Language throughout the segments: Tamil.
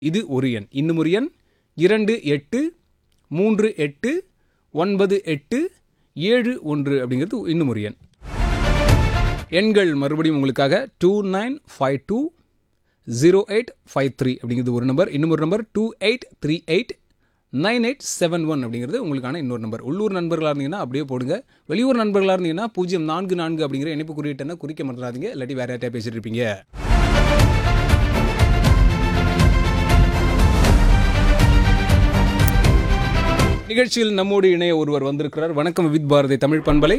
இது ஒரு எண் இன்னும் ஒரு எண் இரண்டு எட்டு மூன்று எட்டு ஒன்பது எட்டு ஏழு ஒன்று அப்படிங்கிறது இன்னும் ஒரு எண் எண்கள் மறுபடியும் உங்களுக்காக two nine five two zero eight five three அப்படிங்கிறது ஒரு நம்பர் இன்னும் ஒரு number two eight three eight nine eight seven one அப்படிங்கிறது உங்களுக்கான இன்னொரு நம்பர் உள்ளூர் நண்பர்களாக இருந்தீங்கன்னா அப்படியே போடுங்க வெளியூர் நண்பர்களாக இருந்தீங்கன்னா பூஜ்ஜியம் நான்கு நான்கு அப்படிங்கிற இணைப்பு குறியீட்டை குறிக்க மறந்துடாதீங்க இல்லாட்டி வேற யார்ட்டையா பேசிட்டு இருப்பீங்க நிகழ்ச்சியில் நம்மோடு இணைய ஒருவர் வந்திருக்கிறார் வணக்கம் வித் பாரதி தமிழ் பண்பலை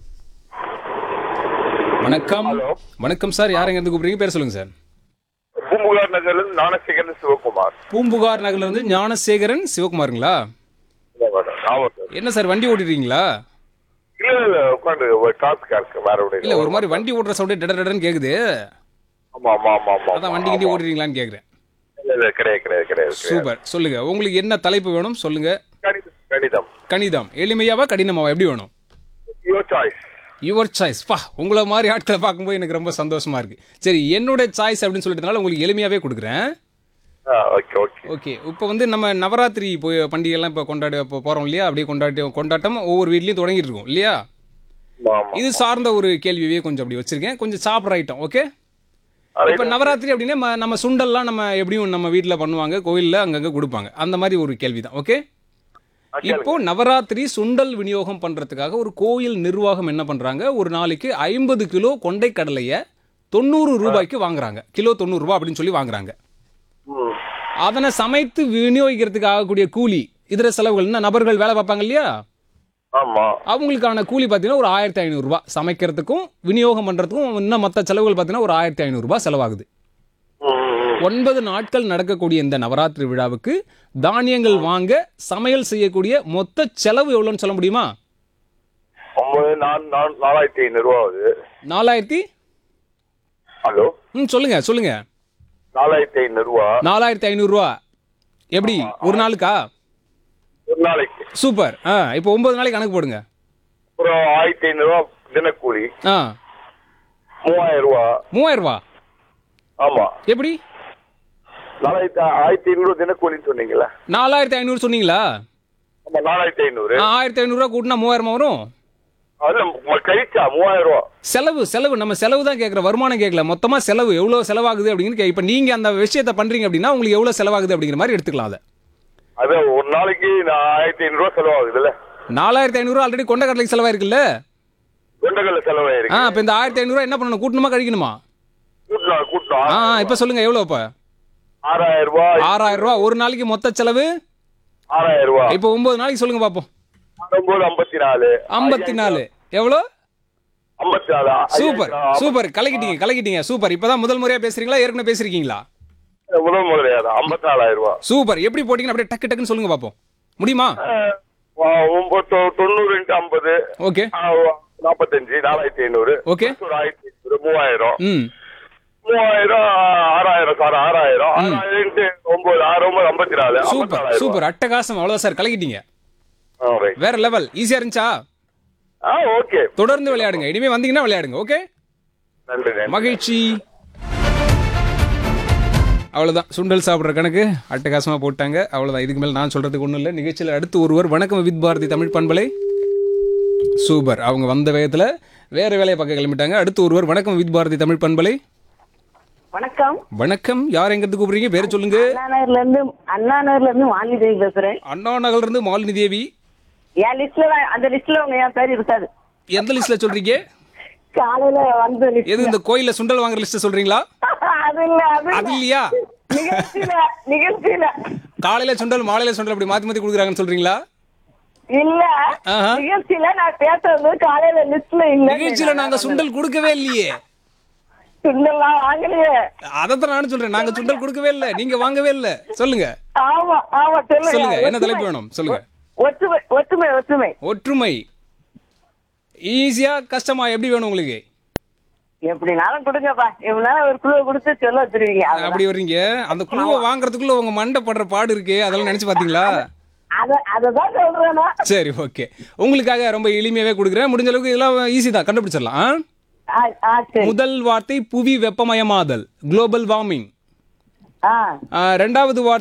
வணக்கம் வணக்கம் சார் யார் எங்க இருந்து கூப்பிடுறீங்க பேர் சொல்லுங்க சார் பூம்புகார் நகர்ல இருந்து ஞானசேகரன் சிவகுமார் பூம்புகார் நகர்ல இருந்து ஞானசேகரன் சிவகுமாருங்களா இல்ல மேடம் ஆமா சார் என்ன சார் வண்டி ஓட்டிடுறீங்களா இல்ல இல்ல உட்காந்து ஒரு டாஸ்கா இருக்கு வேற ஒண்ணு இல்ல ஒரு மாதிரி வண்டி ஓட்டுற சவுண்டே டட டடன்னு கேக்குது ஆமா ஆமா ஆமா ஆமா அதான் வண்டி கிண்டி ஓட்டுறீங்களான்னு கேக்குறேன் இல்ல இல்ல கிடையாது கிடையாது கிடையாது கிடையாது. சூப்பர் சொல்லுங்க உங்களுக்கு என்ன தலைப்பு வேணும் சொல்லுங்க கணிதம் கணிதம் கணிதம் எளிமையாவா கடினமாவா எப்படி வேணும் யுவர் சாய்ஸ் யுவர் சாய்ஸ் பா உங்களை மாதிரி ஆட்களை பார்க்கும்போது எனக்கு ரொம்ப சந்தோஷமா இருக்கு சரி என்னோட சாய்ஸ் அப்படின்னு சொல்லிட்டனால உங்களுக்கு எளிமையாவே கொடுக்குறேன் ஓகே ஓகே ஓகே இப்போ வந்து நம்ம நவராத்திரி போய் பண்டிகைலாம் இப்போ கொண்டாட இப்போ போகிறோம் இல்லையா அப்படியே கொண்டாடி கொண்டாட்டம் ஒவ்வொரு வீட்லேயும் தொடங்கிட்டு இருக்கோம் இல்லையா ஆமா ஆமா இது சார்ந்த ஒரு கேள்வியே கொஞ்சம் அப்படி வச்சிருக்கேன் கொஞ்சம் சாப்பிட்ற ஐட்டம் ஓகே இப்போ நவராத்திரி அப்படின்னா ம- நம்ம சுண்டல்லாம் நம்ம எப்படியும் நம்ம வீட்டில் பண்ணுவாங்க கோயிலில் அங்கங்கே கொடுப்பாங்க அந்த மாதிரி ஒரு கேள்வி தான் ஓகே இப்போ நவராத்திரி சுண்டல் விநியோகம் பண்றதுக்காக ஒரு கோயில் நிர்வாகம் என்ன பண்றாங்க ஒரு நாளைக்கு ஐம்பது கிலோ கொண்டை கடலையை தொண்ணூறு ரூபாய்க்கு வாங்குறாங்க கிலோ தொண்ணூறு ரூபாய் அப்படின்னு சொல்லி வாங்குறாங்க ம். அதனை சமைத்து விநியோகிக்கிறதுக்கு ஆகக்கூடிய கூலி இதர செலவுகள் என்ன நபர்கள் வேலை பார்ப்பாங்க இல்லையா ஆமா அவங்களுக்கான கூலி பார்த்தீங்கன்னா ஒரு ஆயிரத்தி ஐநூறுரூபா சமைக்கிறதுக்கும் விநியோகம் பண்ணுறதுக்கும் இன்னும் மற்ற செலவுகள் பார்த்தீங்கன்னா ஒரு ஆயிரத்தி ஐநூறுரூபா செலவாகுது ம், ம், ம். ஒன்பது நாட்கள் நடக்கக்கூடிய இந்த நவராத்திரி விழாவுக்கு தானியங்கள் வாங்க சமையல் செய்யக்கூடிய மொத்த செலவு எவ்வளோன்னு சொல்ல முடியுமா ஒன்பது நான் நான் நாலாயிரத்தி ஐநூறு ரூபா ஆகுது நாலாயிரத்தி ஹலோ ம் சொல்லுங்க சொல்லுங்க நாலாயிரத்தி ஐநூறு ரூபா நாலாயிரத்தி ஐநூறுரூவா எப்படி ஒரு நாளுக்கா ஒரு நாளைக்கு சூப்பர் ஆ இப்போ ஒன்பது நாளைக்கு கணக்கு போடுங்க அப்புறம் ஆயிரத்தி ஐநூறு ரூபா தினக்கூலி ஆ மூவாயிரம் ரூபா மூவாயிரம் ரூபா ஆமா எப்படி நாலாயிரத்தி ஆயிரத்தி ஐநூறு தினக்கூலின்னு சொன்னீங்களா நாலாயிரத்தி ஐநூறு சொன்னீங்களா ஆமா நாலாயிரத்தி ஐநூறு ஆ, ஆயிரத்தி ஐநூறுரூவா கூட்டினா மூவாயிரமா வரும் அதுல ம- கழிச்சா மூவாயிரம் ரூபா செலவு செலவு நம்ம செலவு தான் கேட்குற வருமானம் கேட்கல மொத்தமாக செலவு எவ்வளோ செலவாகுது அப்படின்னு கே இப்போ நீங்கள் அந்த விஷயத்தை பண்ணுறீங்க அப்படின்னா உங்களுக்கு எவ்வளோ செலவாகுது அப்படிங்கிற மாதிரி எடுத்துக்கலாம் அதை அது ஒரு நாளைக்கு நான் ஆயிரத்தி ஐநூறு ரூபா செலவாகுதுல்ல நாலாயிரத்தி ஐநூறுரூவா ஆல்ரெடி கொண்டக்கடலைக்கு செலவாயிருக்குல்ல வெண்டகல்ல ஆ செலவாயிருக்கு இப்போ இந்த ஆயிரத்தி ஐநூறுரூவா என்ன பண்ணணும் கூட்டணுமா கழிக்கணுமா கூட்டணும் ஆ கூட்டணும் இப்போ சொல்லுங்கள் எவ்வளோ இப்போ ஆறாயிரம் ரூபாய் ஆறாயிரம் ரூபா ஒரு நாளைக்கு மொத்த செலவு ஆறாயிரம் ரூபாய் இப்போ ஒன்பது நாளைக்கு சொல்லுங்க பார்ப்போம் ஒன்பது ஐம்பத்தி நாலு ஐம்பத்தி நாலு எவ்வளோ ஐம்பத்தி நாலு சூப்பர் சூப்பர் கலக்கிட்டீங்க கலக்கிட்டீங்க சூப்பர் இப்பதான் முதல் முறையா பேசுறீங்களா ஏற்கனவே பேசிருக்கீங்களா முதல் முதலையா ஐம்பத்தி நாலாயிரம் ரூபாய் சூப்பர் எப்படி போட்டீங்கன்னு அப்படியே டக்கு டக்குன்னு சொல்லுங்க பார்ப்போம் முடியுமா அஹ், ஆ, ஒன்பது தொ- தொண்ணூறு இன்ட்டு ஐம்பது ஓகே ஆ, நாற்பத்தஞ்சு நாலாயிரத்தி ஐநூறு ஓகே ஒரு ஆயிரத்தி ஐநூறு மூவாயிரம் ம் மூவாயிரம் ஆறாயிரம் சார் ஆறாயிரம் ஆறாயிரம் இன்ட்டு ஒன்பது ஆறு ஒன்பது ஐம்பத்தி நாலு ஐம்பத்தி சூப்பர் நாலாயிரம் சூப்பர் அட்டகாசம் அவ்வளவுதான் சார் கலக்கிட்டீங்க ஆ, right. வேற லெவல் ஈஸியா இருந்துச்சா ஆ ஓகே தொடர்ந்து விளையாடுங்க இனிமே வந்தீங்கன்னா விளையாடுங்க ஓகே நன்றி நன்றி மகிழ்ச்சி அவ்வளவுதான் சுண்டல் சாப்பிட்ற கணக்கு அட்டகாசமா போட்டாங்க அவ்வளவுதான் இதுக்கு மேல நான் சொல்றதுக்கு ஒண்ணும் இல்லை நிகழ்ச்சியில் அடுத்து ஒருவர் வணக்கம் வித் பாரதி தமிழ் பண்பலை சூப்பர் அவங்க வந்த வேகத்துல வேற வேலையை பார்க்க கிளம்பிட்டாங்க அடுத்து ஒருவர் வணக்கம் வித் பாரதி தமிழ் பண்பலை வணக்கம் வணக்கம் யார் எங்க இருந்து கூப்பிடுறீங்க பேர் சொல்லுங்க அண்ணா நகர்ல இருந்து அண்ணா நகர்ல இருந்து மாலினி தேவி பேசுறேன் அண்ணா நகர்ல இருந்து மாலினி தேவி என் லிஸ்ட்ல தான் அந்த லிஸ்ட்ல உங்க என் பேர் இருக்காது எந்த லிஸ்ட்ல சொல்றீங்க காலையில வந்து list- எது இந்த கோயில்ல சுண்டல் வாங்குற லிஸ்ட் சொல்றீங்களா அது இல்ல அது அது இல்ல. இல்லையா நிகழ்ச்சியில நிகழ்ச்சியில காலையில சுண்டல் மாலையில சுண்டல் அப்படி மாத்தி மாத்தி கொடுக்குறாங்கன்னு சொல்றீங்களா இல்ல ஆஹா. நிகழ்ச்சியில நான் பேசுறது காலையில லிஸ்ட்ல இல்ல நிகழ்ச்சியில நாங்க சுண்டல் கொடுக்கவே இல்லையே சுண்டல்லாம் வாங்கலையே அதைத்தான் நானும் சொல்றேன் நாங்க சுண்டல் கொடுக்கவே இல்ல நீங்க வாங்கவே இல்ல சொல்லுங்க ஆமா ஆமா சொல்லுங்க சொல்லுங்க என்ன ஒற்றுமை. தலைப்பு வேணும் சொல்லுங்க ஒற்றுமை ஒற்றுமை ஒற்றுமை ஒற்றுமை ஈஸியா கஷ்டமா எப்படி வேணும் உங்களுக்கு எப்படினாலும் கொடுங்கப்பா எப்படினாலும் ஒரு குழு கொடுத்து சொல்ல வச்சிருவீங்க அவ்வளவுதான். அப்படி வர்றீங்க அந்த குழுவை வாங்குறதுக்குள்ள உங்க மண்டை படுற பாடு இருக்கு அதெல்லாம் நினைச்சு பாத்தீங்களா அத அததான் சொல்றேன்னா சரி ஓகே உங்களுக்காக ரொம்ப எளிமையாவே கொடுக்குறேன் முடிஞ்ச அளவுக்கு இதெல்லாம் ஈஸி தான் கண்டுபிடிச்சிடலாம் ஆ? ஆ, ஆ, சரி முதல் வார்த்தை புவி வெப்பமயமாதல் குளோபல் வார்மிங் ஆ ஆ, ரெண்டாவது வார்த்தை